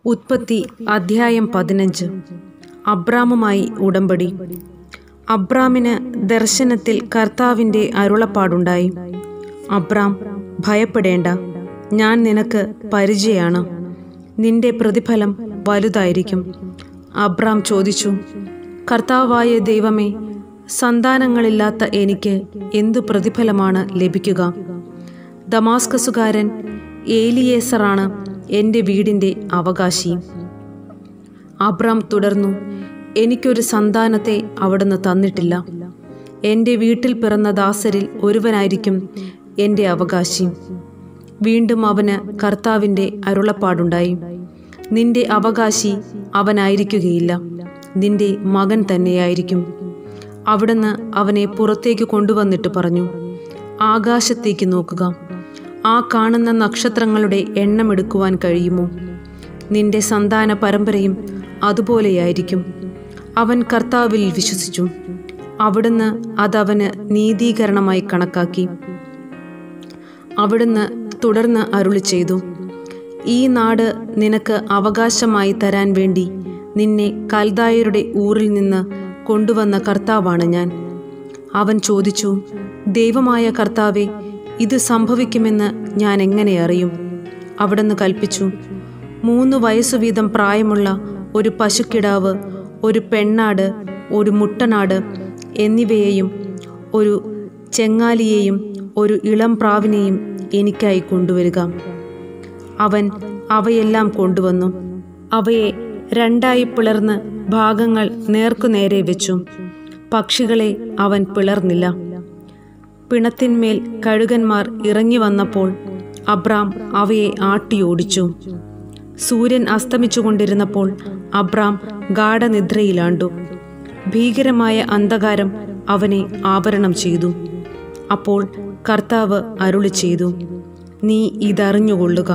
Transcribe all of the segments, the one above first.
ഉത്പത്തി അധ്യായം പതിനഞ്ച് അബ്രാമുമായി ഉടമ്പടി അബ്രാമിന് ദർശനത്തിൽ കർത്താവിൻ്റെ അരുളപ്പാടുണ്ടായി അബ്രാം ഭയപ്പെടേണ്ട ഞാൻ നിനക്ക് പരിചയമാണ് നിന്റെ പ്രതിഫലം വലുതായിരിക്കും അബ്രാം ചോദിച്ചു കർത്താവായ ദൈവമേ സന്താനങ്ങളില്ലാത്ത എനിക്ക് എന്തു പ്രതിഫലമാണ് ലഭിക്കുക ദമാസ്കസുകാരൻ ഏലിയേസറാണ് എൻ്റെ വീടിൻ്റെ അവകാശി അബ്രാം തുടർന്നു എനിക്കൊരു സന്താനത്തെ അവിടുന്ന് തന്നിട്ടില്ല എൻ്റെ വീട്ടിൽ പിറന്ന ദാസരിൽ ഒരുവനായിരിക്കും എൻ്റെ അവകാശി വീണ്ടും അവന് കർത്താവിൻ്റെ അരുളപ്പാടുണ്ടായി നിന്റെ അവകാശി അവനായിരിക്കുകയില്ല നിന്റെ മകൻ തന്നെയായിരിക്കും അവിടുന്ന് അവനെ പുറത്തേക്ക് കൊണ്ടുവന്നിട്ട് പറഞ്ഞു ആകാശത്തേക്ക് നോക്കുക ആ കാണുന്ന നക്ഷത്രങ്ങളുടെ എണ്ണമെടുക്കുവാൻ കഴിയുമോ നിന്റെ സന്താന പരമ്പരയും അതുപോലെയായിരിക്കും അവൻ കർത്താവിൽ വിശ്വസിച്ചു അവിടുന്ന് അതവന് നീതീകരണമായി കണക്കാക്കി അവിടുന്ന് തുടർന്ന് അരുളി ചെയ്തു ഈ നാട് നിനക്ക് അവകാശമായി തരാൻ വേണ്ടി നിന്നെ കൽദായരുടെ ഊരിൽ നിന്ന് കൊണ്ടുവന്ന കർത്താവാണ് ഞാൻ അവൻ ചോദിച്ചു ദൈവമായ കർത്താവെ ഇത് സംഭവിക്കുമെന്ന് ഞാൻ എങ്ങനെ അറിയും അവിടുന്ന് കൽപ്പിച്ചു മൂന്ന് വയസ്സു വീതം പ്രായമുള്ള ഒരു പശുക്കിടാവ് ഒരു പെണ്ണാട് ഒരു മുട്ടനാട് എന്നിവയെയും ഒരു ചെങ്ങാലിയെയും ഒരു ഇളം പ്രാവിനെയും എനിക്കായി കൊണ്ടുവരിക അവൻ അവയെല്ലാം കൊണ്ടുവന്നു അവയെ രണ്ടായി പിളർന്ന് ഭാഗങ്ങൾ നേർക്കുനേരെ വെച്ചു പക്ഷികളെ അവൻ പിളർന്നില്ല പിണത്തിന്മേൽ കഴുകന്മാർ ഇറങ്ങി വന്നപ്പോൾ അബ്രാം അവയെ ആട്ടിയോടിച്ചു സൂര്യൻ അസ്തമിച്ചുകൊണ്ടിരുന്നപ്പോൾ അബ്രാം ഗാഠനിദ്രയിലാണ്ടു ഭീകരമായ അന്ധകാരം അവനെ ആവരണം ചെയ്തു അപ്പോൾ കർത്താവ് അരുളി ചെയ്തു നീ ഇതറിഞ്ഞുകൊള്ളുക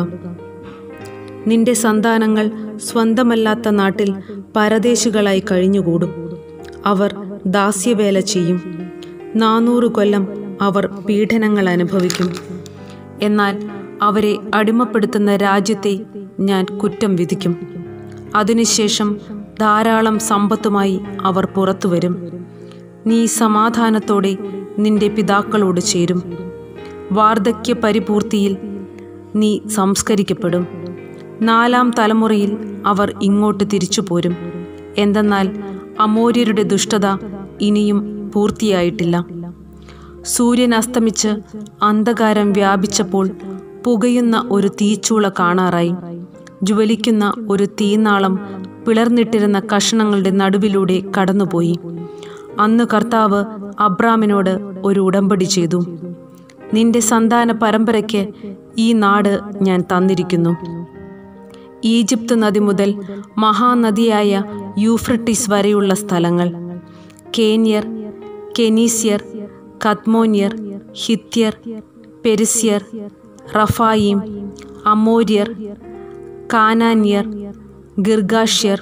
നിന്റെ സന്താനങ്ങൾ സ്വന്തമല്ലാത്ത നാട്ടിൽ പരദേശികളായി കഴിഞ്ഞുകൂടും അവർ ദാസ്യവേല ചെയ്യും നാനൂറ് കൊല്ലം അവർ പീഡനങ്ങൾ അനുഭവിക്കും എന്നാൽ അവരെ അടിമപ്പെടുത്തുന്ന രാജ്യത്തെ ഞാൻ കുറ്റം വിധിക്കും അതിനുശേഷം ധാരാളം സമ്പത്തുമായി അവർ പുറത്തു വരും നീ സമാധാനത്തോടെ നിന്റെ പിതാക്കളോട് ചേരും വാർദ്ധക്യ പരിപൂർത്തിയിൽ നീ സംസ്കരിക്കപ്പെടും നാലാം തലമുറയിൽ അവർ ഇങ്ങോട്ട് തിരിച്ചു പോരും എന്തെന്നാൽ അമോര്യരുടെ ദുഷ്ടത ഇനിയും പൂർത്തിയായിട്ടില്ല സൂര്യൻ അസ്തമിച്ച് അന്ധകാരം വ്യാപിച്ചപ്പോൾ പുകയുന്ന ഒരു തീച്ചൂള കാണാറായി ജ്വലിക്കുന്ന ഒരു തീനാളം പിളർന്നിട്ടിരുന്ന കഷണങ്ങളുടെ നടുവിലൂടെ കടന്നുപോയി അന്ന് കർത്താവ് അബ്രാമിനോട് ഒരു ഉടമ്പടി ചെയ്തു നിന്റെ സന്താന പരമ്പരയ്ക്ക് ഈ നാട് ഞാൻ തന്നിരിക്കുന്നു ഈജിപ്ത് നദി മുതൽ മഹാനദിയായ യൂഫ്രട്ടിസ് വരെയുള്ള സ്ഥലങ്ങൾ കേന്യർ കെനീസ്യർ കത്മോന്യർ ഹിത്യർ പെരിസ്യർ റഫായിം അമോര്യർ കാനാന്യർ ഗിർഗാഷ്യർ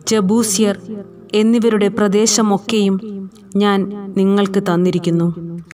ജബൂസ്യർ എന്നിവരുടെ പ്രദേശമൊക്കെയും ഞാൻ നിങ്ങൾക്ക് തന്നിരിക്കുന്നു